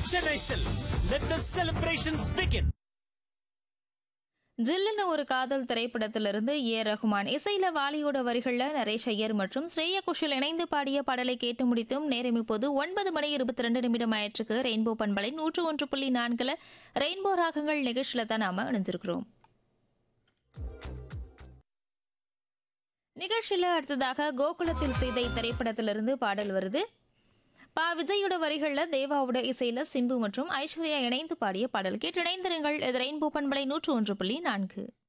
Chennai Silks. Let the celebrations begin. ஜில்லுன்னு ஒரு காதல் திரைப்படத்திலிருந்து ஏ ரகுமான் இசையில வாலியோட வரிகள்ல நரேஷ் ஐயர் மற்றும் ஸ்ரேயா குஷல் இணைந்து பாடிய பாடலை கேட்டு முடித்தும் நேரம் இப்போது ஒன்பது மணி இருபத்தி ரெண்டு நிமிடம் ஆயிற்றுக்கு ரெயின்போ பண்பலை நூற்று ஒன்று புள்ளி நான்குல ரெயின்போ ராகங்கள் நிகழ்ச்சியில தான் நாம இணைஞ்சிருக்கிறோம் நிகழ்ச்சியில அடுத்ததாக கோகுலத்தில் சீதை திரைப்படத்திலிருந்து பாடல் வருது பா விஜயோட வரிகள்ல தேவாவோட இசையில சிம்பு மற்றும் ஐஸ்வர்யா இணைந்து பாடிய பாடல் கேட்டு இணைந்திருங்கள் இது ரெயின்போ பண்பலை நூற்று ஒன்று புள்ளி நான்கு